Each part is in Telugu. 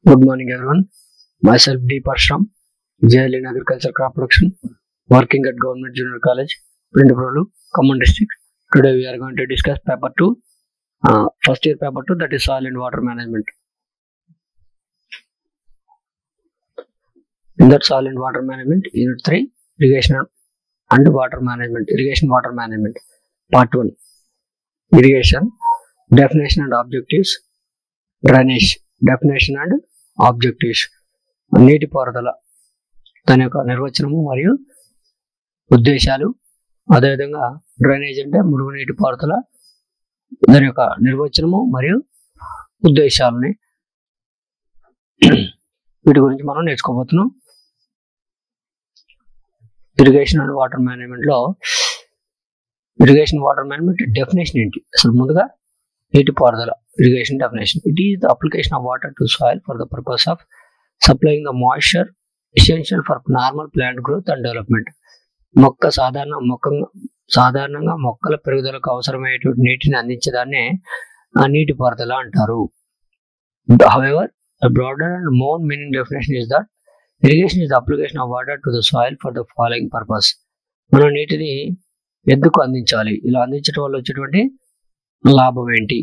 Good morning, everyone. Myself D. Parshram, JL in Agriculture Crop Production, working at Government Junior College, Prindapurulu, Common District. Today we are going to discuss paper 2, uh, first year paper 2, that is soil and water management. In that soil and water management, unit 3, irrigation and water management, irrigation water management, part 1, irrigation, definition and objectives, drainage definition and objectives నీటిపారుదల దాని యొక్క నిర్వచనము మరియు ఉద్దేశాలు అదేవిధంగా డ్రైనేజ్ అంటే మురుగునీటి పారుదల దాని యొక్క నిర్వచనము మరియు ఉద్దేశాలని వీటి గురించి మనం నేర్చుకోబోతున్నాం ఇరిగేషన్ అండ్ వాటర్ మేనేజ్మెంట్ లో ఇరిగేషన్ వాటర్ మేనేజ్మెంట్ డెఫినేషన్ ఏంటి అసలు ముందుగా నీటిపారుదల irrigation definition. It is the application of water to soil for the purpose of supplying the moisture essential for normal plant growth and development. మొక్క సాధారణ మొక్క సాధారణంగా మొక్కల పెరుగుదలకు అవసరమైనటువంటి నీటిని అందించడాన్నే ఆ నీటిపారుదల అంటారు however broader and more meaning definition is that irrigation is the application of water to the soil for the following purpose మనం నీటిని ఎందుకు అందించాలి ఇలా అందించడం వల్ల వచ్చేటువంటి లాభం ఏంటి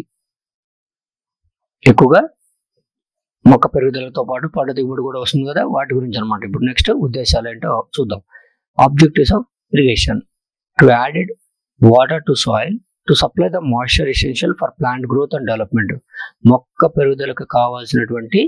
ఎక్కువగా మొక్క పెరుగుదలతో పాటు పంట దిగుబడి కూడా వస్తుంది కదా వాటి గురించి అనమాట ఇప్పుడు నెక్స్ట్ ఉద్దేశాలు ఏంటో చూద్దాం objectives of irrigation to added water to soil to supply the moisture essential for plant growth and development మొక్క పెరుగుదలకు కావాల్సినటువంటి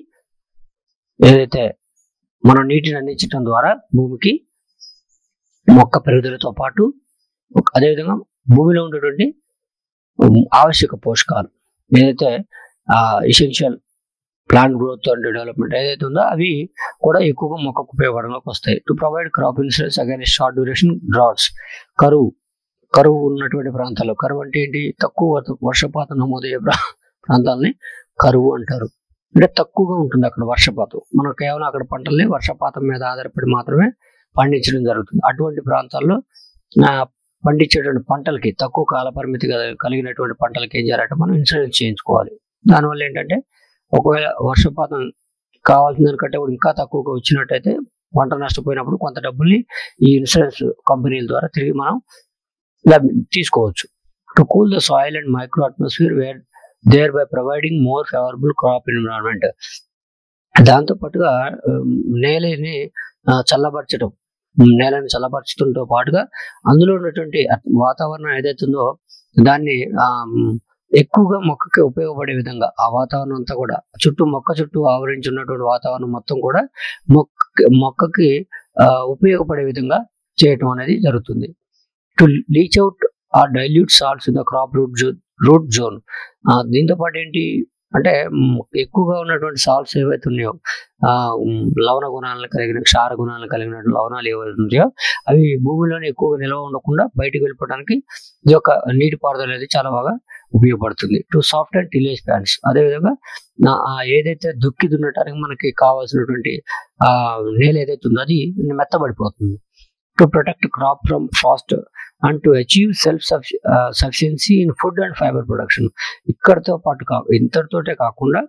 ఏదైతే మనం నీటిని అందించడం ద్వారా భూమికి మొక్క పెరుగుదలతో పాటు అదేవిధంగా భూమిలో ఉండేటువంటి ఆవశ్యక పోషకాలు ఏదైతే essential plant growth and development ఏదైతే ఉందో అవి కూడా ఎక్కువగా మొక్కకు ఉపయోగపడంలోకి వస్తాయి to provide crop insurance again short duration droughts కరువు కరువు ఉన్నటువంటి ప్రాంతాల్లో కరువు అంటే ఏంటి తక్కువ వర్షపాతం నమోదయ్యే ప్రాంతాలని కరువు అంటారు అంటే తక్కువగా ఉంటుంది అక్కడ వర్షపాతం మనం కేవలం అక్కడ పంటల్ని వర్షపాతం మీద ఆధారపడి మాత్రమే పండించడం జరుగుతుంది అటువంటి ప్రాంతాల్లో పండించేటువంటి పంటలకి తక్కువ కాల పరిమితి కలిగినటువంటి పంటలకి ఏం చేయాలంటే మనం ఇన్సూరెన్స్ చేయించుకోవాలి దానివల్ల ఏంటంటే ఒకవేళ వర్షపాతం కావాల్సిన దానికంటే కూడా ఇంకా తక్కువగా వచ్చినట్టయితే పంట నష్టపోయినప్పుడు కొంత డబ్బుల్ని ఈ ఇన్సూరెన్స్ కంపెనీల ద్వారా తిరిగి మనం తీసుకోవచ్చు to cool the soil and micro atmosphere where there by providing more favourable crop environment దాంతో పాటుగా నేలని చల్లబరచడం నేలని చల్లబరచడంతో పాటుగా అందులో ఉన్నటువంటి వాతావరణం ఏదైతుందో దాన్ని ఎక్కువగా మొక్కకి ఉపయోగపడే విధంగా ఆ వాతావరణం అంతా కూడా చుట్టూ మొక్క చుట్టూ ఆవరించి ఉన్నటువంటి వాతావరణం మొత్తం కూడా మొక్క మొక్కకి ఉపయోగపడే విధంగా చేయటం అనేది జరుగుతుంది to leach out ah dilute salts in the crop root zone root zone దీంతో పాటు ఏంటి అంటే ఎక్కువగా ఉన్నటువంటి సాల్ట్స్ ఏవైతే ఉన్నాయో లవణ గుణాలను కలిగిన క్షార గుణాలను కలిగిన లవణాలు ఏవైతే ఉన్నాయో అవి భూమిలోనే ఎక్కువగా నిల్వ ఉండకుండా బయటకు వెళ్ళిపోవడానికి ఇది యొక్క నీటి పారుదల అనేది చాలా బాగా ఉపయోగపడుతుంది to soft and tillage pans అదేవిధంగా ఏదైతే దుక్కి దున్నటానికి మనకి కావాల్సినటువంటి ఆ నేల ఏదైతే ఉందో అది మెత్తబడిపోతుంది to protect crop from fast and to achieve self sufficiency in food and fibre production ఇక్కడతో పాటు కా ఇంతటితోటే కాకుండా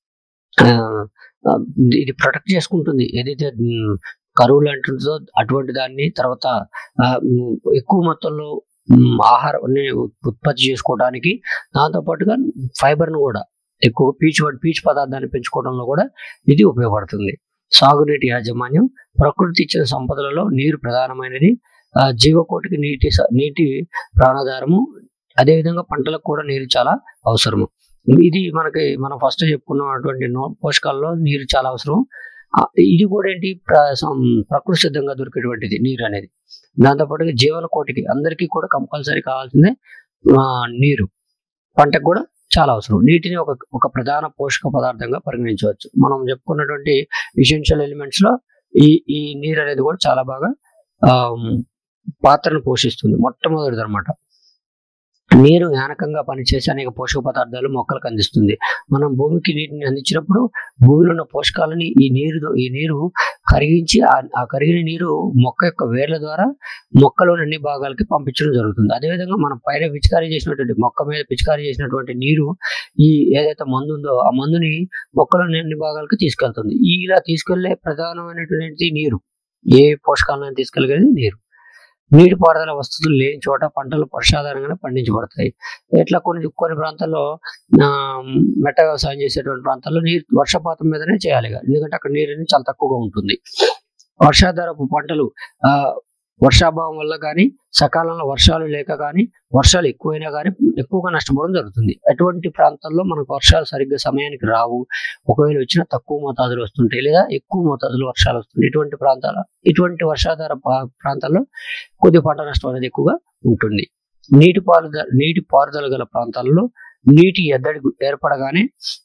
ఇది ప్రొటెక్ట్ చేసుకుంటుంది ఏదైతే కరువులు అంటుందో అటువంటి దాన్ని తర్వాత ఎక్కువ మొత్తంలో ఆహారాన్ని ఉత్పత్తి చేసుకోవడానికి దాంతోపాటుగా ఫైబర్ను కూడా ఎక్కువ పీచు పీచు పదార్థాన్ని పెంచుకోవడంలో కూడా ఇది ఉపయోగపడుతుంది సాగునీటి యాజమాన్యం ప్రకృతి ఇచ్చిన సంపదలలో నీరు ప్రధానమైనది జీవకోటికి నీటి నీటి ప్రాణాధారము అదేవిధంగా పంటలకు కూడా నీరు చాలా అవసరము ఇది మనకి మనం ఫస్ట్ చెప్పుకున్నటువంటి పోషకాల్లో నీరు చాలా అవసరం ఇది కూడా ఏంటి ప్రకృతి సిద్ధంగా దొరికేటువంటిది నీరు అనేది దాంతోపాటుగా జీవన కోటికి అందరికీ కూడా కంపల్సరీ కావాల్సిందే నీరు పంటకు కూడా చాలా అవసరం నీటిని ఒక ఒక ప్రధాన పోషక పదార్థంగా పరిగణించవచ్చు మనం చెప్పుకున్నటువంటి ఇసెన్షియల్ ఎలిమెంట్స్ లో ఈ ఈ నీరు అనేది కూడా చాలా బాగా పాత్రను పోషిస్తుంది మొట్టమొదటిది అనమాట నీరు జ్ఞానకంగా పనిచేసి అనేక పోషక పదార్థాలు మొక్కలకు అందిస్తుంది మనం భూమికి నీటిని అందించినప్పుడు భూమిలో ఉన్న పోషకాలని ఈ నీరు ఈ నీరు కరిగించి ఆ- ఆ కరిగిన నీరు మొక్క యొక్క వేర్ల ద్వారా మొక్కలోని అన్ని భాగాలకి పంపించడం జరుగుతుంది అదేవిధంగా మనం పైన పిచికారీ చేసినటువంటి మొక్క మీద పిచికారీ చేసినటువంటి నీరు ఈ ఏదైతే మందు ఉందో ఆ మందుని మొక్కలోని అన్ని భాగాలకి తీసుకెళ్తుంది ఈ ఇలా తీసుకెళ్లే ప్రధానమైనటువంటి నీరు ఏ పోషకాలను తీసుకెళ్ళగలిగేది నీరు నీటిపారుదల వసతులు లేని చోట పంటలు వర్షాధారంగానే పండించబడతాయి ఇట్లా కొన్ని కొన్ని ప్రాంతాల్లో ఆ, మెట్ట వ్యవసాయం చేసేటువంటి ప్రాంతాల్లో నీరు వర్షపాతం మీదనే చేయాలి ఇక. ఎందుకంటే అక్కడ నీరు అనేది చాలా తక్కువగా ఉంటుంది వర్షాధారపు పంటలు ఆ వర్షాభావం వల్ల కానీ సకాలంలో వర్షాలు లేక కానీ వర్షాలు ఎక్కువైనా కానీ ఎక్కువగా నష్టపోవడం జరుగుతుంది అటువంటి ప్రాంతాల్లో మనకు వర్షాలు సరిగ్గా సమయానికి రావు ఒకవేళ వచ్చినా తక్కువ మోతాదులు వస్తుంటాయి లేదా ఎక్కువ మోతాదులో వర్షాలు వస్తుంటాయి ఇటువంటి ప్రాంతాల ఇటువంటి వర్షాధార పా- ప్రాంతాల్లో కొద్ది పంట నష్టం అనేది ఎక్కువగా ఉంటుంది నీటి పారుదల నీటి పారుదల గల ప్రాంతాల్లో నీటి ఎద్దడి ఏర్పడగానే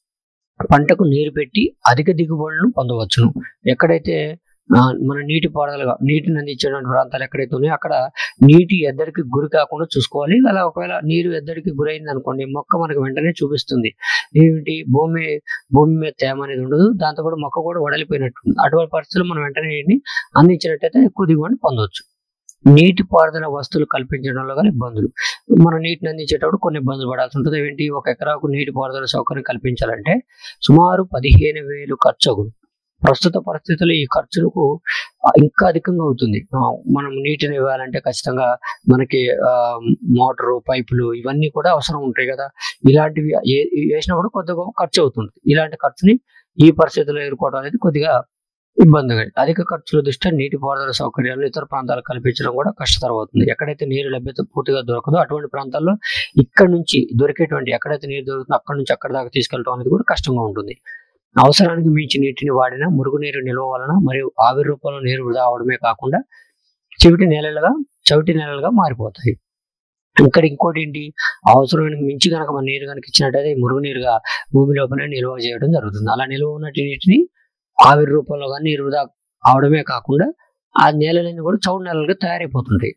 పంటకు నీరు పెట్టి అధిక దిగుబడులను పొందవచ్చును ఎక్కడైతే ఆ, మన నీటి పారుదల నీటిని అందించేటువంటి ప్రాంతాలు ఎక్కడైతే ఉన్నాయో అక్కడ నీటి ఎద్దడికి గురి కాకుండా చూసుకోవాలి అలా ఒకవేళ నీరు ఎద్దడికి గురైంది అనుకోండి మొక్క మనకు వెంటనే చూపిస్తుంది ఏమిటి భూమి భూమి మీద తేమ అనేది ఉండదు దాంతో కూడా మొక్క కూడా వడలిపోయినట్టు ఉంటుంది అటువంటి పరిస్థితుల్లో మనం వెంటనే నీటిని అందించినట్టయితే ఎక్కువ దిగుబడి పొందవచ్చు నీటి పారుదల వస్తువులు కల్పించడంలో గల ఇబ్బందులు మనం నీటిని అందించేటప్పుడు కొన్ని ఇబ్బందులు పడాల్సి ఉంటుంది ఏంటి ఒక ఎకరాకు నీటి పారుదల సౌకర్యం కల్పించాలంటే సుమారు పదిహేను వేలు ఖర్చు అగును ప్రస్తుత పరిస్థితుల్లో ఈ ఖర్చులకు ఆ, ఇంకా అధికంగా అవుతుంది ఆ, మనం నీటిని ఇవ్వాలంటే ఖచ్చితంగా మనకి ఆ, మోటారు పైపులు ఇవన్నీ కూడా అవసరం ఉంటాయి కదా ఇలాంటివి ఏ- వేసినప్పుడు కొద్దిగా ఖర్చు అవుతుంది ఇలాంటి ఖర్చుని ఈ పరిస్థితుల్లో ఎదుర్కోవడం అనేది కొద్దిగా ఇబ్బందిగా అధిక ఖర్చుల దృష్ట్యా నీటి పారుదల సౌకర్యాలు ఇతర ప్రాంతాలకు కల్పించడం కూడా కష్టతరం అవుతుంది ఎక్కడైతే నీరు లభ్యత పూర్తిగా దొరకదో అటువంటి ప్రాంతాల్లో ఇక్కడ నుంచి దొరికేటువంటి ఎక్కడైతే నీరు దొరుకుతుందో అక్కడ నుంచి అక్కడ దాకా తీసుకెళ్ళడం అనేది కూడా కష్టంగా ఉంటుంది అవసరానికి మించి నీటిని వాడిన మురుగునీరు నిల్వ వలన మరియు ఆవిరి రూపంలో నీరు వృధా అవడమే కాకుండా చెవిటి నేలలుగా చవిటి నేలలుగా మారిపోతాయి ఇక్కడ ఇంకోటి ఏంటి అవసరానికి మించి కనుక మన నీరు కనుక ఇచ్చినట్టయితే ఈ మురుగునీరుగా భూమి లోపలే నిల్వ చేయడం జరుగుతుంది అలా నిల్వ ఉన్నట్టు నీటిని ఆవిరి రూపంలో కానీ నీరు వృధా అవడమే కాకుండా ఆ నేలలన్నీ కూడా చౌడు నేలలుగా తయారైపోతుంటాయి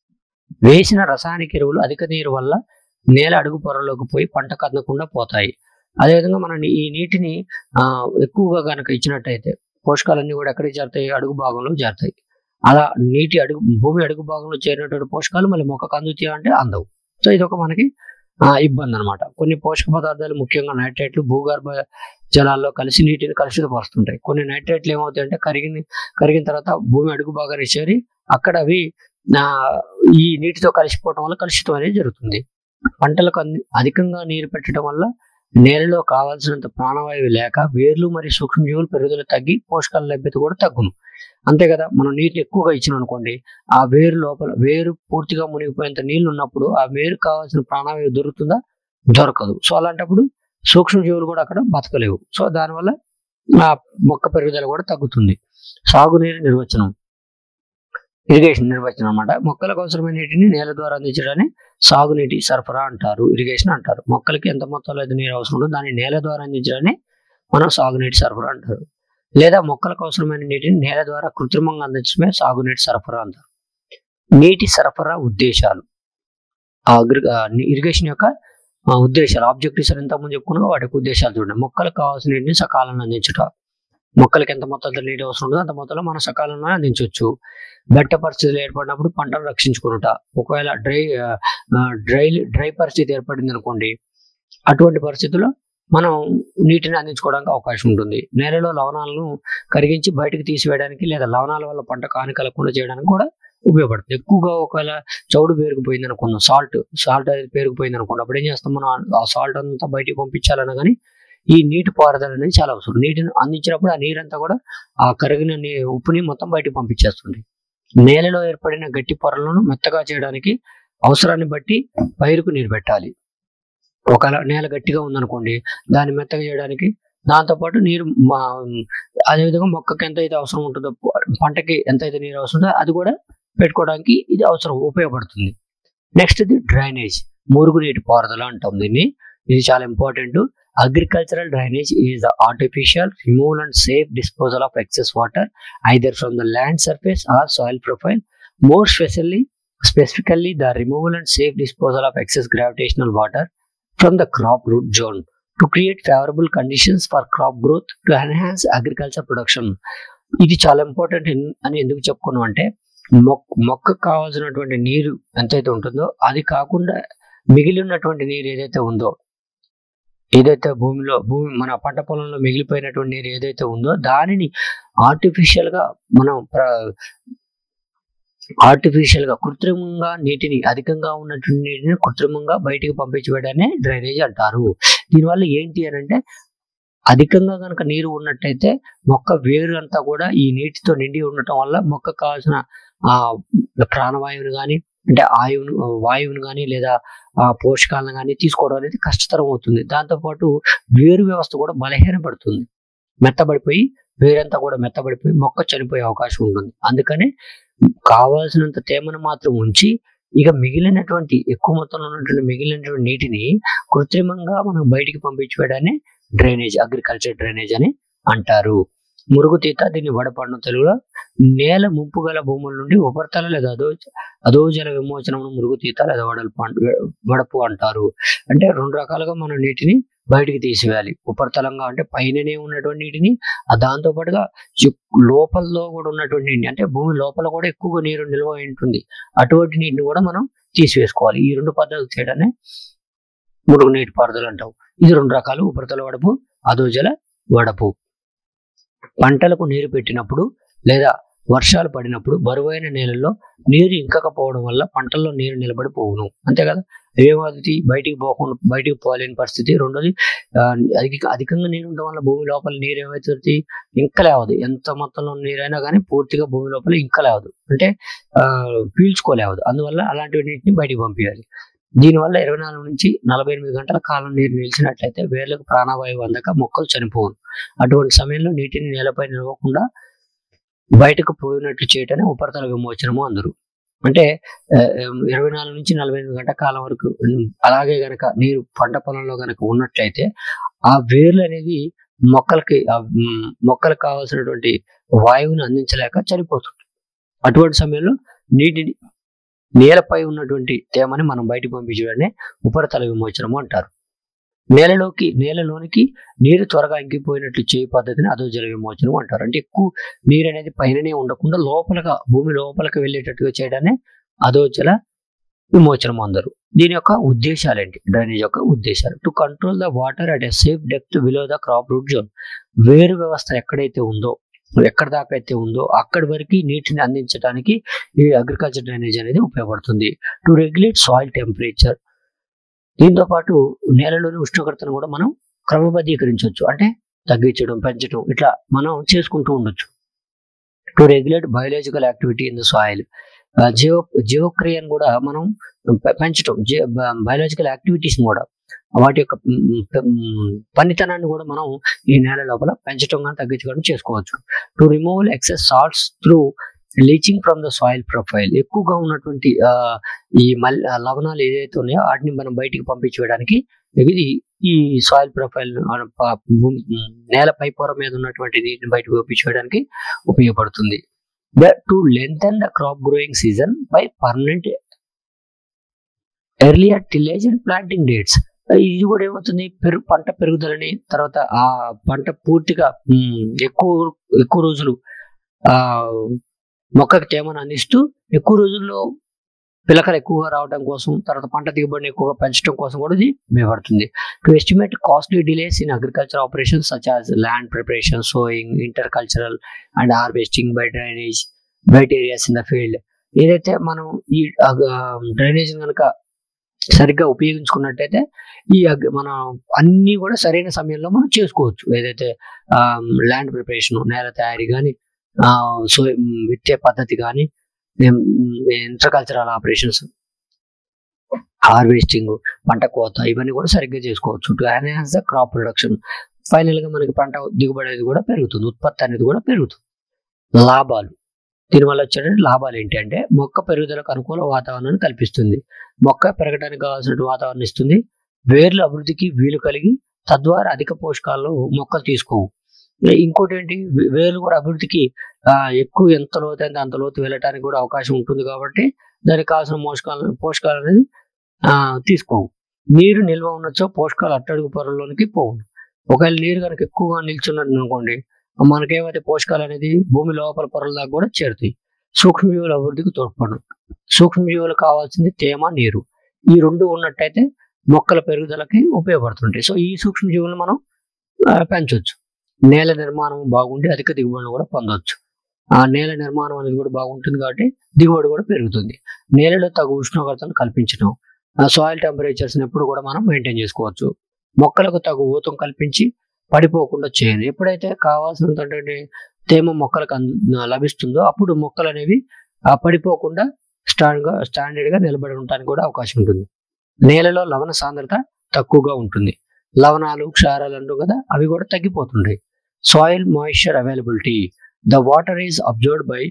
వేసిన రసాయనిక ఎరువులు అధిక నీరు వల్ల నేల అడుగు పొరలోకి పోయి పంట కదలకుండా పోతాయి అదేవిధంగా మనం ఈ నీటిని ఆ, ఎక్కువగా కనుక ఇచ్చినట్టయితే పోషకాలన్నీ కూడా ఎక్కడికి చేరుతాయి అడుగు భాగంలో చేరుతాయి అలా నీటి అడుగు భూమి అడుగు భాగంలో చేరినటువంటి పోషకాలు మళ్ళీ మొక్కకు అందుతాయి అంటే అందవు సో ఇది ఒక మనకి ఆ, ఇబ్బంది అనమాట కొన్ని పోషక పదార్థాలు ముఖ్యంగా నైట్రేట్లు భూగర్భ జలాల్లో కలిసి నీటిని కలుషితపరుస్తుంటాయి కొన్ని నైట్రేట్లు ఏమవుతాయి అంటే కరిగిన కరిగిన తర్వాత భూమి అడుగు భాగాన్ని చేరి అక్కడ అవి ఆ, ఈ నీటితో కలిసిపోవటం వల్ల కలుషితం అనేది జరుగుతుంది పంటలకు అంది- అధికంగా నీరు పెట్టడం వల్ల నేలలో కావాల్సినంత ప్రాణవాయువు లేక వేర్లు మరియు సూక్ష్మజీవులు పెరుగుదల తగ్గి పోషకాల లభ్యత కూడా తగ్గును అంతే కదా మనం నీటిని ఎక్కువగా ఇచ్చినాం అనుకోండి ఆ వేరు లోపల వేరు పూర్తిగా మునిగిపోయేంత నీళ్లు ఉన్నప్పుడు ఆ వేరు కావాల్సిన ప్రాణవాయువు దొరుకుతుందా దొరకదు సో అలాంటప్పుడు సూక్ష్మజీవులు కూడా అక్కడ బతకలేవు సో దానివల్ల ఆ మొక్క పెరుగుదల కూడా తగ్గుతుంది సాగునీరు నిర్వచనం ఇరిగేషన్ నిర్వచనం అన్నమాట మొక్కలకు అవసరమైన నీటిని నేల ద్వారా అందించడాన్ని సాగునీటి సరఫరా అంటారు ఇరిగేషన్ అంటారు మొక్కలకి ఎంత మొత్తంలో అయితే నీరు అవసరం ఉందో దాన్ని నేల ద్వారా అందించడాన్ని మనం సాగునీటి సరఫరా అంటారు లేదా మొక్కలకు అవసరమైన నీటిని నేల ద్వారా కృత్రిమంగా అందించడమే సాగునీటి సరఫరా అంటారు నీటి సరఫరా ఉద్దేశాలు ఆ అగ్రి ఆ ఇరిగేషన్ యొక్క ఆ, ఉద్దేశాలు ఆబ్జెక్టివ్స్ అని ఇంతకుముందు చెప్పుకున్నా వాటికి ఉద్దేశాలు చూడండి మొక్కలకు కావాల్సిన నీటిని సకాలంలో అందించుట మొక్కలకి ఎంత మొత్తంలో నీటి అవసరం ఉందో అంత మొత్తంలో మనం సకాలంలో అందించవచ్చు బెట్ట పరిస్థితులు ఏర్పడినప్పుడు పంటను రక్షించుకునుట ఒకవేళ డ్రై డ్రై డ్రై పరిస్థితి ఏర్పడింది అనుకోండి అటువంటి పరిస్థితుల్లో మనం నీటిని అందించుకోవడానికి అవకాశం ఉంటుంది నేలలో లవణాలను కరిగించి బయటకు తీసివేయడానికి లేదా లవణాల వల్ల పంట హాని కలగకుండా చేయడానికి కూడా ఉపయోగపడుతుంది ఎక్కువగా ఒకవేళ చౌడు పేరుకుపోయింది అనుకుందాం సాల్ట్ సాల్ట్ అనేది పేరుకుపోయింది అనుకోండి అప్పుడు ఏం చేస్తాం మనం ఆ సాల్ట్ అంతా బయటికి పంపించాలన్నా కానీ ఈ నీటి పారుదల అనేది చాలా అవసరం నీటిని అందించినప్పుడు ఆ నీరంతా కూడా ఆ కరిగిన నీ- ఉప్పుని మొత్తం బయటికి పంపించేస్తుంది నేలలో ఏర్పడిన గట్టి పొరలను మెత్తగా చేయడానికి అవసరాన్ని బట్టి పైరుకు నీరు పెట్టాలి ఒకవేళ నేల గట్టిగా ఉందనుకోండి దాన్ని మెత్తగా చేయడానికి దాంతోపాటు నీరు మా- అదేవిధంగా మొక్కకి ఎంత అయితే అవసరం ఉంటుందో పంటకి ఎంత అయితే నీరు అవసరం ఉందో అది కూడా పెట్టుకోవడానికి ఇది అవసరం ఉపయోగపడుతుంది నెక్స్ట్ ఇది డ్రైనేజ్ మురుగునీటి పారుదల అంటాం దీన్ని ఇది చాలా important agricultural drainage is the artificial removal and safe disposal of excess water either from the land surface or soil profile, more specially specifically the removal and safe disposal of excess gravitational water from the crop root zone to create favorable conditions for crop growth to enhance agriculture production ఇది చాలా ఇంపార్టెంట్ అని ఎందుకు చెప్పుకున్నాం అంటే మొక్క మొక్కకు కావాల్సినటువంటి నీరు ఎంతైతే ఉంటుందో అది కాకుండా మిగిలి ఉన్నటువంటి నీరు ఏదైతే ఉందో ఏదైతే భూమిలో భూమి మన పంట పొలంలో మిగిలిపోయినటువంటి నీరు ఏదైతే ఉందో దానిని ఆర్టిఫిషియల్ గా మనం ఆర్టిఫిషియల్ గా కృత్రిమంగా నీటిని అధికంగా ఉన్నటువంటి నీటిని కృత్రిమంగా బయటికి పంపించబడనే డ్రైనేజ్ అంటారు దీనివల్ల ఏంటి అని అంటే అధికంగా కనుక నీరు ఉన్నట్టయితే మొక్క వేరు అంతా కూడా ఈ నీటితో నిండి ఉండటం వల్ల మొక్క కావాల్సిన ఆ ప్రాణవాయువుని కానీ అంటే ఆయువును వాయువుని కానీ లేదా ఆ పోషకాలను కానీ తీసుకోవడం అనేది కష్టతరం అవుతుంది దాంతోపాటు వేరు వ్యవస్థ కూడా బలహీనపడుతుంది మెత్తబడిపోయి వేరంతా కూడా మెత్తబడిపోయి మొక్క చనిపోయే అవకాశం ఉంటుంది అందుకనే కావాల్సినంత తేమను మాత్రం ఉంచి ఇక మిగిలినటువంటి ఎక్కువ మొత్తంలో ఉన్నటువంటి మిగిలినటువంటి నీటిని కృత్రిమంగా మనం బయటికి పంపించడాన్ని డ్రైనేజ్ అగ్రికల్చర్ డ్రైనేజ్ అని అంటారు మురుగుతీత దీన్ని వడపడను తెలుగులో నేల ముంపు గల భూముల నుండి ఉపరితల లేదా అదో అదోజల విమోచనం మురుగుతీత లేదా వడల్పు అంట- వడపు అంటారు అంటే రెండు రకాలుగా మనం నీటిని బయటికి తీసివేయాలి ఉపరితలంగా అంటే పైననే ఉన్నటువంటి నీటిని ఆ దాంతో పాటుగా ఎక్- లోపలలో కూడా ఉన్నటువంటి నీటిని అంటే భూమి లోపల కూడా ఎక్కువగా నీరు నిల్వ అయి ఉంటుంది అటువంటి నీటిని కూడా మనం తీసివేసుకోవాలి ఈ రెండు పద్ధతులు చేయడాన్ని మురుగు నీటి పారుదల అంటాం ఇది రెండు రకాలు ఉపరితల వడపు అదోజల వడపు పంటలకు నీరు పెట్టినప్పుడు లేదా వర్షాలు పడినప్పుడు బరువైన నేలల్లో నీరు ఇంకకపోవడం వల్ల పంటల్లో నీరు నిలబడిపోవును అంతే కదా ఏమవుతుంది బయటికి పోకుండా బయటికి పోలేని పరిస్థితి రెండోది ఆ, అధిక అధికంగా నీరు ఉండడం వల్ల భూమి లోపల నీరు ఏమవుతుంది ఇంకా లేవదు ఎంత మొత్తంలో నీరైనా కానీ పూర్తిగా భూమి లోపల ఇంకా లేవదు అంటే ఆ, పీల్చుకోలేవదు అందువల్ల అలాంటి నీటిని బయటికి పంపించాలి దీనివల్ల ఇరవై నాలుగు నుంచి నలభై ఎనిమిది గంటల కాలం నీరు నిలిచినట్లయితే వేర్లకు ప్రాణవాయువు అందక మొక్కలు చనిపోవు అటువంటి సమయంలో నీటిని నేలపై నిలవకుండా బయటకు పోయినట్లు చేయటమే ఉపరితల విమోచనము అందరు అంటే ఆ, ఇరవై నాలుగు నుంచి నలభై ఎనిమిది గంటల కాలం వరకు ఉమ్, అలాగే గనక నీరు పంట పొలంలో గనక ఉన్నట్లయితే ఆ వేర్లు అనేవి మొక్కలకి ఆ, ఉమ్, మొక్కలకు కావాల్సినటువంటి వాయువుని అందించలేక చనిపోతుంది అటువంటి సమయంలో నీటిని నేలపై ఉన్నటువంటి తేమని మనం బయటకు పంపించడాన్ని ఉపరితల విమోచనము అంటారు నేలలోకి నేలలోనికి నీరు త్వరగా ఇంకిపోయినట్లు చేయ పద్ధతిని అదో జల విమోచనం అంటారు అంటే ఎక్కువ నీరు అనేది పైననే ఉండకుండా లోపలగా భూమి లోపలికి వెళ్ళేటట్టుగా చేయడాన్ని అదో జల విమోచనం అందరు దీని యొక్క ఉద్దేశాలు ఏంటి డ్రైనేజ్ యొక్క ఉద్దేశాలు to control the water at a safe depth below the crop root zone వేరు వ్యవస్థ ఎక్కడైతే ఉందో ఎక్కడ దాకా అయితే ఉందో అక్కడి వరకు నీటిని అందించడానికి ఈ అగ్రికల్చర్ డ్రైనేజ్ అనేది ఉపయోగపడుతుంది టు రెగ్యులేట్ సాయిల్ టెంపరేచర్ దీంతో పాటు నేలలోని ఉష్ణోగ్రతను కూడా మనం క్రమబద్ధీకరించవచ్చు అంటే తగ్గించడం పెంచడం ఇట్లా మనం చేసుకుంటూ ఉండొచ్చు to regulate biological activity in the soil జీవ జీవక్రియను కూడా మనం పె- పెంచడం బయోలాజికల్ యాక్టివిటీస్ కూడా వాటి యొక్క మ్, పె- మ్, పనితనాన్ని కూడా మనం ఈ నేల లోపల పెంచడం కానీ తగ్గించడం చేసుకోవచ్చు to remove excess salts through leaching from the soil profile ఎక్కువగా ఉన్నటువంటి ఆ, ఈ మల్ ఆ లవణాలు ఏదైతే ఉన్నాయో వాటిని మనం బయటికి పంపించడానికి ఇది ఈ సాయిల్ ప్రొఫైల్ నేల పై పొర మీద ఉన్నటువంటి నీటిని బయటకు పంపించడానికి ఉపయోగపడుతుంది to lengthen the crop growing season by permanent earlier tillage and planting dates ఇది కూడా ఏమవుతుంది పెరుగు పంట పెరుగుదలని తర్వాత ఆ పంట పూర్తిగా ఉమ్, ఎక్కువ ఎక్కువ రోజులు ఆ మొక్కకి తేమను అందిస్తూ ఎక్కువ రోజుల్లో పిలకలు ఎక్కువగా రావడం కోసం తర్వాత పంట దిగుబడిని ఎక్కువగా పెంచడం కోసం కూడా ఇది ఉపయోగపడుతుంది to estimate costly delays in agriculture operations such as land preparation sowing intercultural and harvesting by drainage bite areas in the field ఏదైతే మనం ఈ డ్రైనేజ్ కనుక సరిగ్గా ఉపయోగించుకున్నట్టయితే ఈ అగ్- మన అన్ని కూడా సరైన సమయంలో మనం చేసుకోవచ్చు ఏదైతే ల్యాండ్ ప్రిపరేషన్ నేల తయారీ కానీ సో విత్తే పద్ధతి కానీ ఇంటర్ కల్చరల్ ఆపరేషన్స్ హార్వెస్టింగ్ పంట కోత ఇవన్నీ కూడా సరిగ్గా చేసుకోవచ్చు to enhance the crop production final గా మనకి పంట దిగుబడి అనేది కూడా పెరుగుతుంది ఉత్పత్తి అనేది కూడా పెరుగుతుంది లాభాలు దీనివల్ల వచ్చే లాభాలు ఏంటి అంటే మొక్క పెరుగుదలకు అనుకూల వాతావరణాన్ని కల్పిస్తుంది మొక్క పెరగడానికి కావాల్సిన వాతావరణం ఇస్తుంది వేర్ల అభివృద్ధికి వీలు కలిగి తద్వారా అధిక పోషకాలను మొక్కలు తీసుకోవు ఇంకోటి ఏంటి వే- వేర్లు కూడా అభివృద్ధికి ఆ, ఎక్కువ ఎంత లోతైతే అంత లోతు వెళ్ళటానికి కూడా అవకాశం ఉంటుంది కాబట్టి దానికి కావాల్సిన పోషకాలు పోషకాలు అనేది ఆ, తీసుకోవు నీరు నిల్వ ఉన్నచో పోషకాలు అట్టడుగు పొరల్లోనికి పోవు ఒకవేళ నీరు కనుక ఎక్కువగా నిల్చున్నట్టు అనుకోండి మనకేమైతే పోషకాలు అనేది భూమి లోపల పొరల దాకా కూడా చేరుతాయి సూక్ష్మజీవుల అభివృద్ధికి తోడ్పడు సూక్ష్మజీవులకు కావాల్సింది తేమ నీరు ఈ రెండు ఉన్నట్టయితే మొక్కల పెరుగుదలకి ఉపయోగపడుతుంటాయి సో ఈ సూక్ష్మజీవులను మనం ఆ, పెంచొచ్చు నేల నిర్మాణం బాగుండి అధిక దిగుబడిని కూడా పొందవచ్చు ఆ నేల నిర్మాణం అనేది కూడా బాగుంటుంది కాబట్టి దిగుబడి కూడా పెరుగుతుంది నేలలో తగు ఉష్ణోగ్రతను కల్పించడం సాయిల్ టెంపరేచర్స్ ఎప్పుడు కూడా మనం మెయింటైన్ చేసుకోవచ్చు మొక్కలకు తగు ఊతం కల్పించి పడిపోకుండా చేయాలి ఎప్పుడైతే కావాల్సినంత తేమ మొక్కలకు అంద- లభిస్తుందో అప్పుడు మొక్కలు అనేవి ఆ, పడిపోకుండా స్టాండ్ గా స్టాండర్డ్ గా నిలబడి ఉండడానికి కూడా అవకాశం ఉంటుంది నేలలో లవణ సాంద్రత తక్కువగా ఉంటుంది లవణాలు క్షారాలు అంటాం కదా అవి కూడా తగ్గిపోతుంటాయి soil moisture availability the water is absorbed by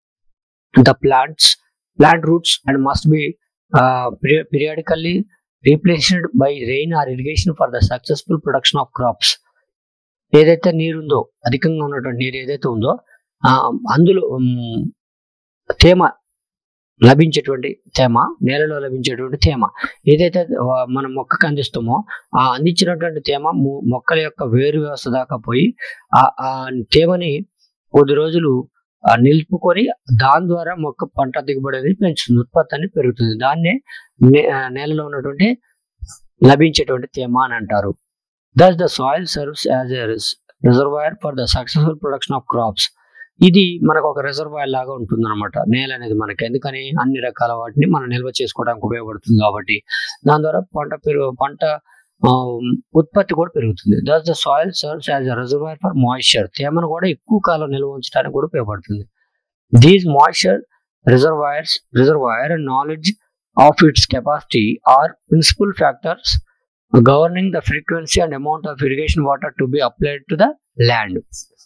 the plants plant roots and must be periodically replaced by rain or irrigation for the successful production of crops ఏదైతే నీరు ఉందో అధికంగా ఉన్నటువంటి నీరు ఏదైతే ఉందో ఆ, అందులో ఉమ్, తేమ లభించేటువంటి తేమ నేలలో లభించేటువంటి తేమ ఏదైతే ఆ, మనం మొక్కకు అందిస్తామో ఆ అందించినటువంటి తేమ ము- మొక్కల యొక్క వేరు వ్యవస్థ దాకా పోయి ఆ ఆ తేమని కొద్ది రోజులు ఆ, నిలుపుకొని దాని ద్వారా మొక్క పంట దిగుబడి అనేది పెంచుతుంది ఉత్పత్తి అనేది పెరుగుతుంది దాన్నే నే- ఆ, నేలలో ఉన్నటువంటి లభించేటువంటి తేమ అని అంటారు thus the soil serves as a reservoir for the successful production of crops ఇది మనకు ఒక రిజర్వాయర్ లాగా ఉంటుంది అనమాట నేల అనేది మనకి ఎందుకని అన్ని రకాల వాటిని మనం నిల్వ చేసుకోవడానికి ఉపయోగపడుతుంది కాబట్టి దాని ద్వారా పంట పెరుగు పంట ఆ, ఉత్పత్తి కూడా పెరుగుతుంది thus the soil serves as a reservoir for moisture తేమను కూడా ఎక్కువ కాలం నిల్వ ఉంచడానికి కూడా ఉపయోగపడుతుంది these moisture reservoirs reservoir and knowledge of its capacity are principal factors governing the frequency and amount of irrigation water to be applied to the land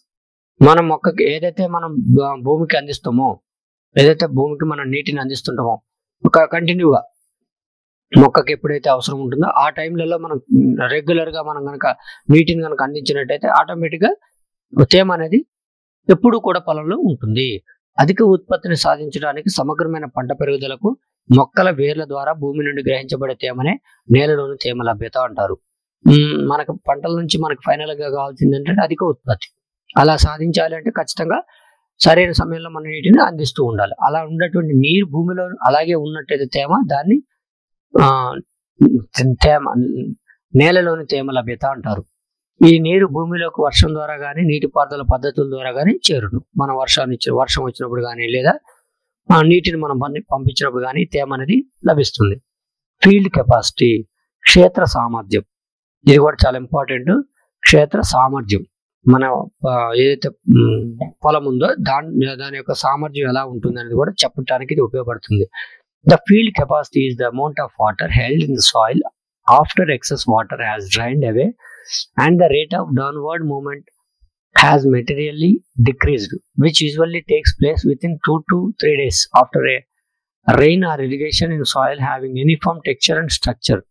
మనం మొక్కకి ఏదైతే మనం భూ- భూమికి అందిస్తామో ఏదైతే భూమికి మనం నీటిని అందిస్తుంటామో ఒక కంటిన్యూగా మొక్కకి ఎప్పుడైతే అవసరం ఉంటుందో ఆ టైంలలో మనం రెగ్యులర్ గా మనం కనుక నీటిని కనుక అందించినట్టయితే ఆటోమేటిక్ గా తేమ అనేది ఎప్పుడూ కూడా పొలంలో ఉంటుంది అధిక ఉత్పత్తిని సాధించడానికి సమగ్రమైన పంట పెరుగుదలకు మొక్కల వేర్ల ద్వారా భూమి నుండి గ్రహించబడే తేమనే నేలలోని తేమ లభ్యత అంటారు మ్మ్, మనకు పంటల నుంచి మనకు ఫైనల్ గా కావాల్సింది ఏంటంటే అధిక ఉత్పత్తి అలా సాధించాలి అంటే ఖచ్చితంగా సరైన సమయంలో మన నీటిని అందిస్తూ ఉండాలి అలా ఉన్నటువంటి నీరు భూమిలో అలాగే ఉన్నట్టయితే తేమ దాన్ని ఆ తేమ నేలలోని తేమ లభ్యత అంటారు ఈ నీరు భూమిలోకి వర్షం ద్వారా కానీ నీటిపారుదల పద్ధతుల ద్వారా కానీ చేరును మన వర్షాన్ని ఇచ్చిన వర్షం వచ్చినప్పుడు కానీ లేదా ఆ నీటిని మనం పంపి- పంపించినప్పుడు కానీ తేమ అనేది లభిస్తుంది ఫీల్డ్ కెపాసిటీ క్షేత్ర సామర్థ్యం ఇది కూడా చాలా ఇంపార్టెంట్ క్షేత్ర సామర్థ్యం మన ఆ, ఏదైతే మ్, పొలం ఉందో దాని దాని యొక్క సామర్థ్యం ఎలా ఉంటుంది అనేది కూడా చెప్పడానికి ఇది ఉపయోగపడుతుంది the field capacity is the amount of water held in the soil after excess water has drained away and the rate of downward movement has materially decreased, which usually takes place within two to three days after a rain or irrigation in soil having uniform texture and structure.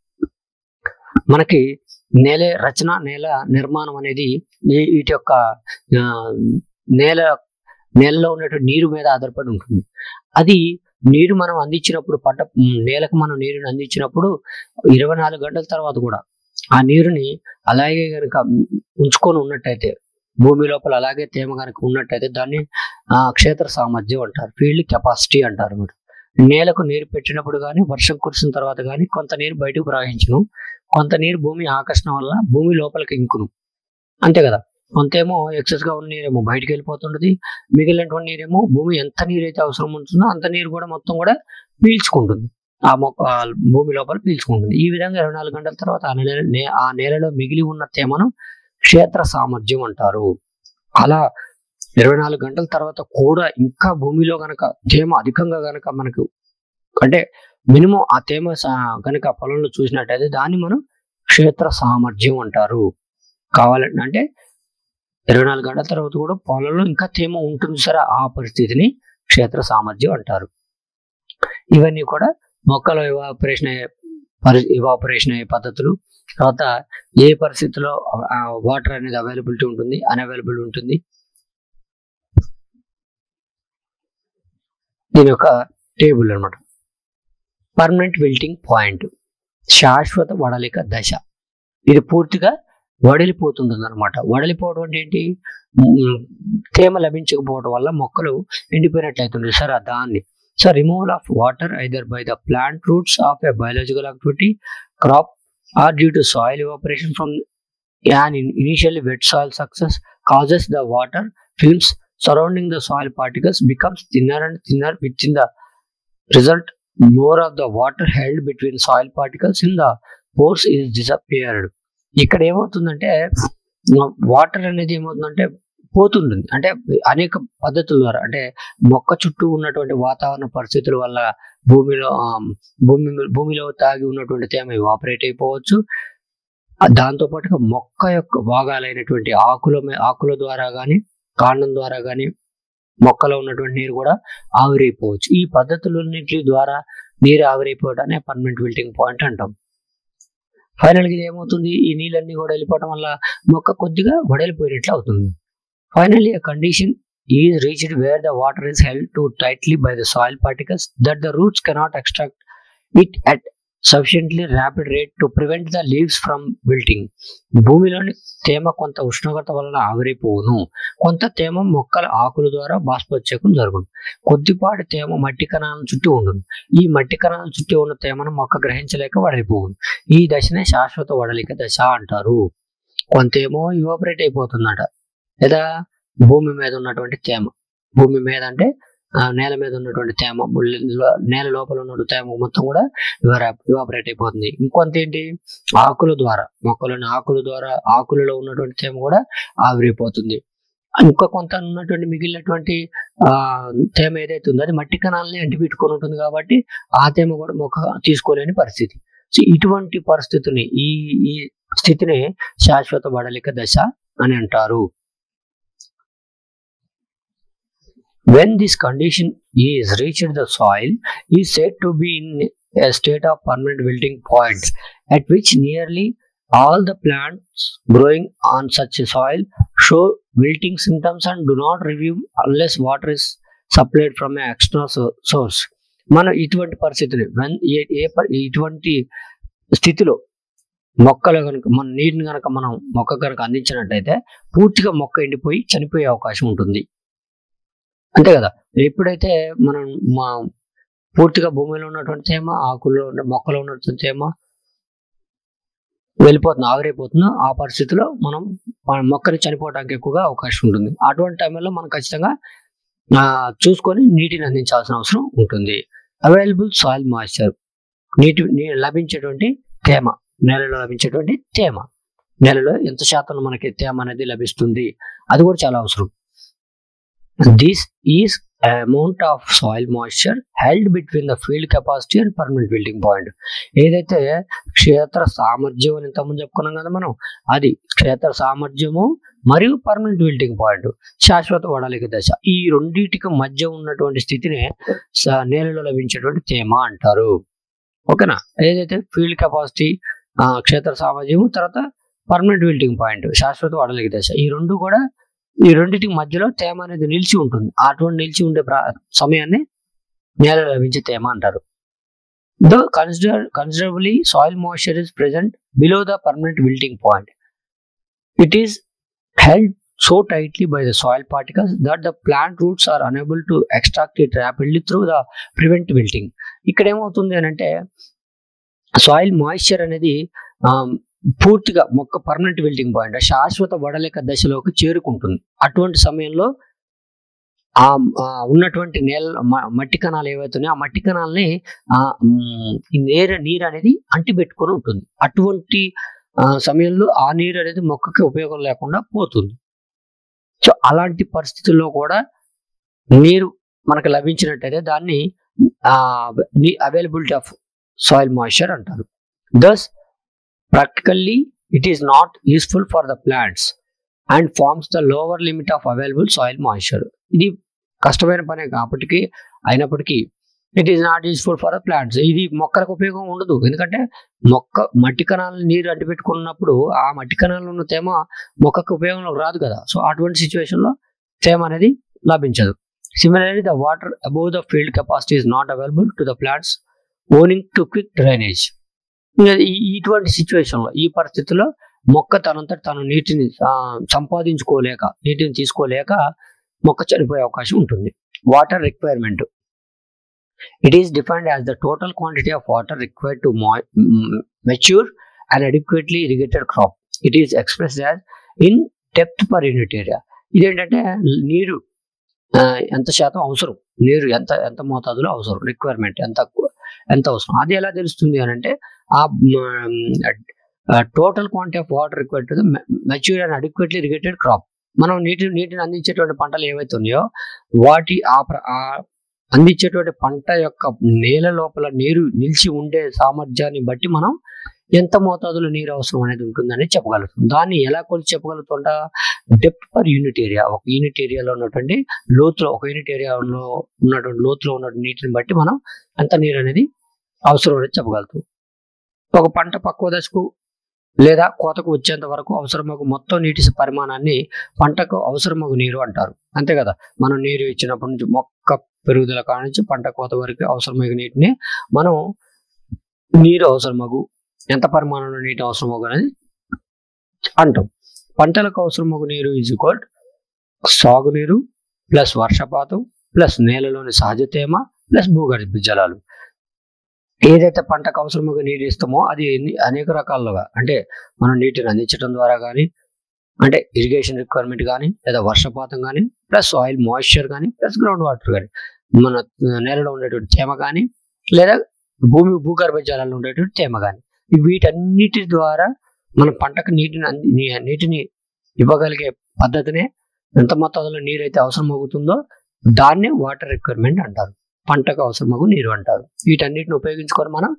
మనకి నేల రచన నేల నిర్మాణం అనేది ఈ- వీటి యొక్క ఆ, నేల నేలలో ఉన్నటువంటి నీరు మీద ఆధారపడి ఉంటుంది అది నీరు మనం అందించినప్పుడు పంట ఉమ్, నేలకు మనం నీరుని అందించినప్పుడు ఇరవై నాలుగు గంటల తర్వాత కూడా ఆ నీరుని అలాగే కనుక ఉంచుకొని ఉన్నట్టయితే భూమి లోపల అలాగే తేమ కనుక ఉన్నట్టయితే దాన్ని ఆ, క్షేత్ర సామర్థ్యం అంటారు ఫీల్డ్ కెపాసిటీ అంటారు అన్నమాట నేలకు నీరు పెట్టినప్పుడు కానీ వర్షం కురిసిన తర్వాత కానీ కొంత నీరు బయటకు ప్రవహించును కొంత నీరు భూమి ఆకర్షణ వల్ల భూమి లోపలికి ఇంకును అంతే కదా కొంతేమో ఎక్సెస్ గా ఉన్న నీరేమో బయటకు వెళ్ళిపోతుంటది మిగిలినటువంటి నీరేమో భూమి ఎంత నీరు అయితే అవసరం ఉంటుందో అంత నీరు కూడా మొత్తం కూడా పీల్చుకుంటుంది ఆ మొక్క ఆ భూమి లోపల పీల్చుకుంటుంది ఈ విధంగా ఇరవై నాలుగు గంటల తర్వాత ఆ నేల నే- ఆ నేలలో మిగిలి ఉన్న తేమను క్షేత్ర సామర్థ్యం అంటారు అలా ఇరవై నాలుగు గంటల తర్వాత కూడా ఇంకా భూమిలో గనక తేమ అధికంగా గనక మనకు అంటే మినిమం ఆ తేమ సా- గనక పొలంలో చూసినట్టయితే దాన్ని మనం క్షేత్ర సామర్థ్యం అంటారు కావాలంటే అంటే ఇరవై నాలుగు గంటల తర్వాత కూడా పొలంలో ఇంకా తేమ ఉంటుంది సరే ఆ పరిస్థితిని క్షేత్ర సామర్థ్యం అంటారు ఇవన్నీ కూడా మొక్కల ఎవాపరేషన్ పరి ఇవాపరేషన్ అయ్యే పద్ధతులు తర్వాత ఏ పరిస్థితిలో వాటర్ అనేది అవైలబిలిటీ ఉంటుంది అన్అవైలబుల్ ఉంటుంది దీని యొక్క టేబుల్ అన్నమాట పర్మనెంట్ విల్టింగ్ పాయింట్ శాశ్వత వడలిక దశ ఇది పూర్తిగా వడలిపోతుంటుంది అనమాట వడలిపోవడం అంటే ఏంటి ఉమ్, తేమ లభించకపోవడం వల్ల మొక్కలు ఎండిపోయినట్లయితుంది సార్ దాన్ని so removal of water either by the plant roots of a biological activity crop or due to soil evaporation from an in- initially wet soil success causes the water films surrounding the soil particles becomes thinner and thinner which in the result more of the water held between soil particles in the pores is disappeared ఇక్కడ ఏమవుతుందంటే వాటర్ అనేది ఏమవుతుందంటే పోతుంటుంది అంటే అనేక పద్ధతుల ద్వారా అంటే మొక్క చుట్టూ ఉన్నటువంటి వాతావరణ పరిస్థితుల వల్ల భూమిలో ఆ, భూమి భూమిలో తాగి ఉన్నటువంటి తేమ ఎవాపరేట్ అయిపోవచ్చు ఆ, దాంతో పాటుగా మొక్క యొక్క భాగాలైనటువంటి ఆకుల మే- ఆకుల ద్వారా కానీ కాండం ద్వారా కానీ మొక్కలో ఉన్నటువంటి నీరు కూడా ఆవిరైపోవచ్చు ఈ పద్ధతులన్నింటి ద్వారా నీరు ఆవిరైపోవడాన్ని పర్మనెంట్ విల్టింగ్ పాయింట్ అంటాం ఫైనల్ గా ఇది ఏమవుతుంది ఈ నీళ్ళన్నీ కూడా వెళ్ళిపోవడం వల్ల మొక్క కొద్దిగా వడలిపోయినట్లు అవుతుంది finally a condition is reached where the water is held too tightly by the soil particles that the roots cannot extract it at sufficiently rapid rate to prevent the leaves from wilting భూమిలోని తేమ కొంత ఉష్ణోగ్రత వలన ఆవిరైపోవును కొంత తేమ మొక్కల ఆకుల ద్వారా బాష్పోత్సేకం జరుగును కొద్దిపాటి తేమ మట్టి కణాలను చుట్టి ఉండును ఈ మట్టి కణాలను చుట్టి ఉన్న తేమను మొక్క గ్రహించలేక వడలిపోవును ఈ దశనే శాశ్వత వడలిక దశ అంటారు కొంతేమో ఇవాపరేట్ అయిపోతుందట లేదా భూమి మీద ఉన్నటువంటి తేమ భూమి మీద అంటే ఆ, నేల మీద ఉన్నటువంటి తేమ లో- నేల లోపల ఉన్నటువంటి తేమ మొత్తం కూడా ఇవాపరేట్ అయిపోతుంది ఇంకొంత ఏంటి ఆకుల ద్వారా మొక్కలోని ఆకుల ద్వారా ఆకులలో ఉన్నటువంటి తేమ కూడా ఆవిరైపోతుంది ఇంకా కొంత ఉన్నటువంటి మిగిలినటువంటి ఆ తేమ ఏదైతే ఉందో అది మట్టి కణాలని అంటిపెట్టుకొని ఉంటుంది కాబట్టి ఆ తేమ కూడా మొక్క తీసుకోలేని పరిస్థితి సో ఇటువంటి పరిస్థితిని ఈ ఈ స్థితిని శాశ్వత వడలిక దశ అని అంటారు when this condition is reached the soil is said to be in a state of permanent wilting point at which nearly all the plants growing on such a soil show wilting symptoms and do not revive unless water is supplied from an external so- source మనం ఇటువంటి పరిస్థితులు when ఏ ఏ పరి- ఇటువంటి స్థితిలో మొక్కలు కనుక మన నీటిని కనుక మనం మొక్క కనుక అందించినట్టయితే పూర్తిగా మొక్క ఎండిపోయి చనిపోయే అవకాశం ఉంటుంది అంతే కదా ఎప్పుడైతే మనం మా పూర్తిగా భూమిలో ఉన్నటువంటి తేమ ఆకుల్లో ఉన్న మొక్కలో ఉన్నటువంటి తేమ వెళ్ళిపోతుంది ఆవిరైపోతుందో ఆ పరిస్థితిలో మనం మన మొక్కని చనిపోవడానికి ఎక్కువగా అవకాశం ఉంటుంది అటువంటి టైంలో మనం ఖచ్చితంగా ఆ, చూసుకొని నీటిని అందించాల్సిన అవసరం ఉంటుంది అవైలబుల్ సాయిల్ మాయిశ్చర్ నీటి నీ- లభించేటువంటి తేమ నేలలో లభించేటువంటి తేమ నేలలో ఎంత శాతం మనకి తేమ అనేది లభిస్తుంది అది కూడా చాలా అవసరం this is amount of soil moisture held between the field capacity and permanent wilting point ఏదైతే క్షేత్ర సామర్థ్యం అని ఇంతకుముందు చెప్పుకున్నాం కదా మనం అది క్షేత్ర సామర్థ్యము మరియు పర్మనెంట్ బిల్డింగ్ పాయింట్ శాశ్వత వడలిక దశ ఈ రెండింటికి మధ్య ఉన్నటువంటి స్థితిని స- నేలలో లభించేటువంటి తేమ అంటారు ఓకేనా ఏదైతే ఫీల్డ్ కెపాసిటీ క్షేత్ర సామర్థ్యము తర్వాత పర్మనెంట్ బిల్డింగ్ పాయింట్ శాశ్వత వడలిక దశ ఈ రెండు కూడా ఈ రెండింటికి మధ్యలో తేమ అనేది నిలిచి ఉంటుంది అటువంటి నిలిచి ఉండే ప్రా- సమయాన్ని నేల లభించే తేమ అంటారు though consider considerably soil moisture is present below the permanent wilting point it is held so tightly by the soil particles that the plant roots are unable to extract it rapidly through the prevent wilting ఇక్కడ ఏమవుతుంది అని అంటే సాయిల్ మాయిశ్చర్ అనేది ఆ, పూర్తిగా మొక్క పర్మనెంట్ విల్టింగ్ పాయింట్ శాశ్వత వడలిక దశలోకి చేరుకుంటుంది అటువంటి సమయంలో ఆ ఆ ఉన్నటువంటి నేల మ- మట్టి కణాలు ఏవైతున్నాయో ఆ మట్టి కణాలని ఆ మ్, ఈ నీరు నీరు అనేది అంటిపెట్టుకొని ఉంటుంది అటువంటి ఆ, సమయంలో ఆ నీరు అనేది మొక్కకి ఉపయోగం లేకుండా పోతుంది సో అలాంటి పరిస్థితుల్లో కూడా నీరు మనకు లభించినట్టయితే దాన్ని అవైలబిలిటీ ఆఫ్ సాయిల్ మాయిశ్చర్ అంటారు thus practically it is not useful for the plants and forms the lower limit of available soil moisture ఇది కష్టమైన పనే కాబట్టి అయినప్పటికీ it is not useful for plants ఇది మొక్కలకు ఉపయోగం ఉండదు ఎందుకంటే మొక్క మట్టి కణాలను నీరు అంటిపెట్టుకున్నప్పుడు ఆ మట్టి కణాలలో ఉన్న తేమ మొక్కకు ఉపయోగంలోకి రాదు కదా సో అటువంటి సిచ్యువేషన్ లో తేమ అనేది లభించదు similarly the water above the field capacity is not available to the plants owing to quick drainage ఇటువంటి సిచ్యువేషన్ లో ఈ పరిస్థితిలో మొక్క తనంతట తను నీటిని ఆ, సంపాదించుకోలేక నీటిని తీసుకోలేక మొక్క చనిపోయే అవకాశం ఉంటుంది water requirement it is defined as the total quantity of water required to mature and adequately irrigated crop it is express as in depth per unit area ఇదేంటంటే నీరు ఆ, ఎంత శాతం అవసరం నీరు ఎంత ఎంత మోతాదులో అవసరం రిక్వైర్మెంట్ ఎంత ఎంత అవసరం అది ఎలా తెలుస్తుంది అని అంటే ఆ total quantity of water required to mature and adequately irrigated crop మనం నీటి నీటిని అందించేటువంటి పంటలు ఏవైతే ఉన్నాయో వాటి ఆ ప్ర- ఆ అందించేటువంటి పంట యొక్క నేల లోపల నీరు నిలిచి ఉండే సామర్థ్యాన్ని బట్టి మనం ఎంత మోతాదులో నీరు అవసరం అనేది ఉంటుందని చెప్పగలుగుతాం దాన్ని ఎలా కొలిచి చెప్పగలుగుతుంటా డెప్త్ పర్ యూనిట్ ఏరియా ఒక యూనిట్ ఏరియాలో ఉన్నటువంటి లోతులో ఒక యూనిట్ ఏరియాలో ఉన్నటువంటి లోతులో ఉన్నటువంటి నీటిని బట్టి మనం ఎంత నీరు అనేది అవసరం అనేది చెప్పగలుగుతాం ఒక పంట పక్వ దశకు లేదా కోతకు వచ్చేంత వరకు అవసరమగు మొత్తం నీటి పరిమాణాన్ని పంటకు అవసరమగు నీరు అంటారు అంతే కదా మనం నీరు ఇచ్చినప్పటి నుంచి మొక్క పెరుగుదల కాడ నుంచి పంట కోత వరకు అవసరమగు నీటిని మనం నీరు అవసరమగు ఎంత పరిమాణంలో నీటి అవసరమగు అనేది అంటాం పంటలకు అవసరమగు నీరు ఈజ్ ఈక్వల్ సాగునీరు ప్లస్ వర్షపాతం ప్లస్ నేలలోని సహజ తేమ ప్లస్ భూగర్భ జలాలు ఏదైతే పంటకు అవసరముగా నీరు ఇస్తామో అది ఎన్ని- అనేక రకాలుగా అంటే మనం నీటిని అందించడం ద్వారా కానీ అంటే ఇరిగేషన్ రిక్వైర్మెంట్ కానీ లేదా వర్షపాతం కానీ ప్లస్ ఆయిల్ మాయిశ్చర్ కానీ ప్లస్ గ్రౌండ్ వాటర్ కానీ మన ఆ, నేలలో ఉండేటువంటి తేమ కానీ లేదా భూమి భూగర్భ జలాల్లో ఉండేటువంటి తేమ కానీ వీటన్నిటి ద్వారా మన పంటకు నీటిని అంది నీ- నీటిని ఇవ్వగలిగే పద్ధతినే ఎంత మొత్తంలో నీరు అయితే అవసరం అవుతుందో దాన్నే వాటర్ రిక్వైర్మెంట్ అంటారు పంటకు అవసరమగు నీరు అంటారు వీటన్నిటిని ఉపయోగించుకొని మనం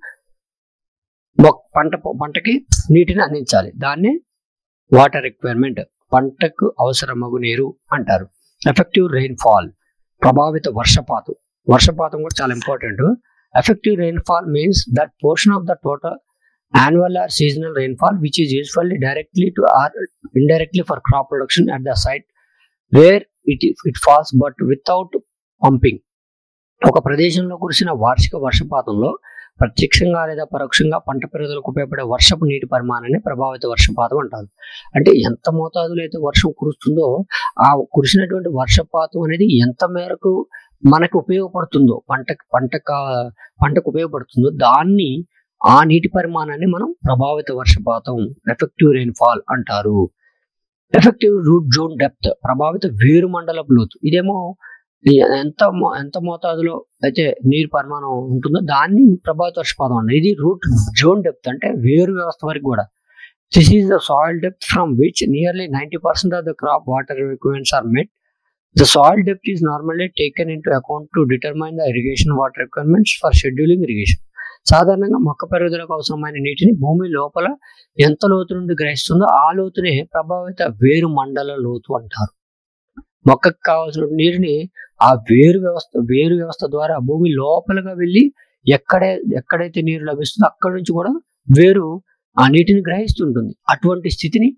మొక్- పంట పంటకి నీటిని అందించాలి దాన్ని వాటర్ రిక్వైర్మెంట్ పంటకు అవసరమగు నీరు అంటారు ఎఫెక్టివ్ రెయిన్ ఫాల్ ప్రభావిత వర్షపాతం వర్షపాతం కూడా చాలా important effective rainfall means that portion of the total annual or seasonal rainfall which is usually directly to or indirectly for crop production at the site where it, it falls but without pumping ఒక ప్రదేశంలో కురిసిన వార్షిక వర్షపాతంలో ప్రత్యక్షంగా లేదా పరోక్షంగా పంట పెరుగుదలకు ఉపయోగపడే వర్షపు నీటి పరిమాణాన్ని ప్రభావిత వర్షపాతం అంటారు అంటే ఎంత మోతాదులో అయితే వర్షం కురుస్తుందో ఆ కురిసినటువంటి వర్షపాతం అనేది ఎంత మేరకు మనకు ఉపయోగపడుతుందో పంటకు పంట పంటకు ఉపయోగపడుతుందో దాన్ని ఆ నీటి పరిమాణాన్ని మనం ప్రభావిత వర్షపాతం ఎఫెక్టివ్ రెయిన్ఫాల్ అంటారు ఎఫెక్టివ్ రూట్ జోన్ డెప్త్ ప్రభావిత వేరు మండలపు లోతు ఇదేమో ఈ ఎంత మో- ఎంత మోతాదులో అయితే నీరు పరిమాణం ఉంటుందో దాన్ని ప్రభావిత వర్షపాతం అన్నారు ఇది రూట్ జోన్ డెప్త్ అంటే వేరు వ్యవస్థ వరకు కూడా this is the soil depth from which nearly ninety percent of the crop water requirements are met the soil depth is normally taken into account to determine the irrigation water requirements for scheduling irrigation సాధారణంగా మొక్క పెరుగుదలకు అవసరమైన నీటిని భూమి లోపల ఎంత లోతు నుండి గ్రహిస్తుందో ఆ లోతునే ప్రభావిత వేరు మండల లోతు అంటారు మొక్కకు కావాల్సిన నీరుని ఆ వేరు వ్యవస్థ వేరు వ్యవస్థ ద్వారా భూమి లోపలగా వెళ్ళి ఎక్కడే ఎక్కడైతే నీరు లభిస్తుందో అక్కడి నుంచి కూడా వేరు ఆ నీటిని గ్రహిస్తుంటుంది అటువంటి స్థితిని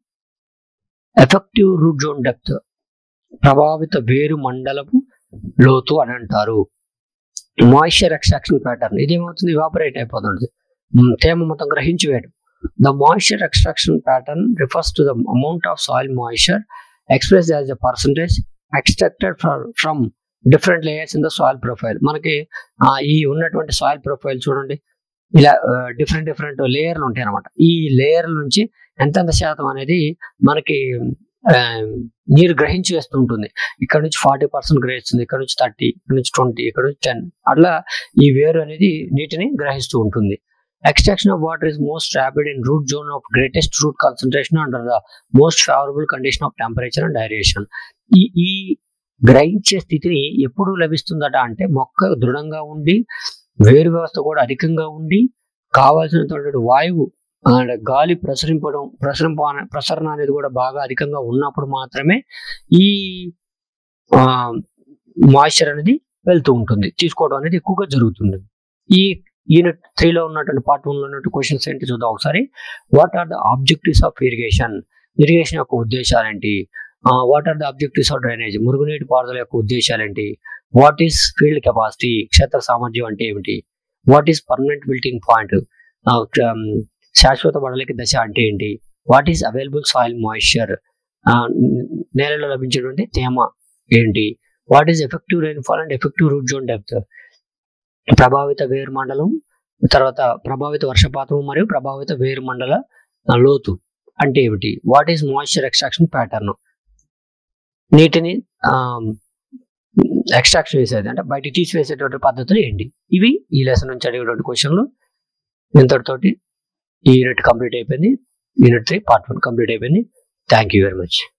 ఎఫెక్టివ్ రూట్ జోన్ డెప్త్ ప్రభావిత వేరు మండలపు లోతు అని అంటారు మాయిశ్చర్ ఎక్స్ట్రాక్షన్ ప్యాటర్న్ ఇదేమవుతుంది ఇవాపరేట్ అయిపోతుంది మ్, తేమ మొత్తం గ్రహించి వేయడం the moisture extraction pattern refers to the amount of soil moisture express as a percentage extracted from different layers in the soil profile మనకి ఆ, ఈ ఉన్నటువంటి సాయిల్ ప్రొఫైల్ చూడండి ఇలా డిఫరెంట్ డిఫరెంట్ లేయర్లు ఉంటాయి అనమాట ఈ లేయర్ నుంచి ఎంతెంత శాతం అనేది మనకి ఆ, నీరు గ్రహించి వేస్తుంటుంది ఇక్కడ నుంచి ఫార్టీ పర్సెంట్ గ్రహిస్తుంది ఇక్కడ నుంచి థర్టీ ఇక్కడ నుంచి ట్వంటీ ఇక్కడ నుంచి టెన్ అట్లా ఈ వేరు అనేది నీటిని గ్రహిస్తూ ఉంటుంది extraction of water is most rapid in root zone of greatest root concentration under the most favourable condition of temperature and aeration ఈ ఈ గ్రహించే స్థితిని ఎప్పుడు లభిస్తుందట అంటే మొక్క దృఢంగా ఉండి వేరు వ్యవస్థ కూడా అధికంగా ఉండి కావాల్సినటువంటి వాయువు అండ్ గాలి ప్రసరింపడం ప్రసరింప ప్రసరణ అనేది కూడా బాగా అధికంగా ఉన్నప్పుడు మాత్రమే ఈ మాయిశ్చర్ అనేది వెళ్తూ ఉంటుంది తీసుకోవడం అనేది ఎక్కువగా జరుగుతుంది ఈ యూనిట్ త్రీలో ఉన్నటువంటి పార్ట్ వన్లో ఉన్నటువంటి క్వశ్చన్స్ ఏంటి చూద్దాం ఒకసారి what are the objectives of irrigation irrigation యొక్క ఉద్దేశాలు ఏంటి what are the objectives of drainage మురుగునీటి పారుదల యొక్క ఉద్దేశాలు ఏంటి వాట్ ఈస్ ఫీల్డ్ కెపాసిటీ క్షేత్ర సామర్థ్యం అంటే ఏమిటి what is permanent wilting point శాశ్వత బడలికి దశ అంటే ఏంటి what is available soil moisture నేలలో లభించేటువంటి తేమ ఏంటి what is effective rainfall and effective root zone depth ప్రభావిత వేరు మండలం తర్వాత ప్రభావిత వర్షపాతం మరియు ప్రభావిత వేరు మండల ఆ, లోతు అంటే ఏమిటి what is moisture extraction pattern నీటిని ఎక్స్ట్రాక్షన్ చేసేది అంటే బయటికి తీసివేసేటువంటి పద్ధతులు ఏంటి ఇవి ఈ లెసన్ నుంచి అడిగేటువంటి క్వశ్చన్లు ఇంతటితోటి ఈ యూనిట్ కంప్లీట్ అయిపోయింది unit three part one complete అయిపోయింది థ్యాంక్ యూ వెరీ మచ్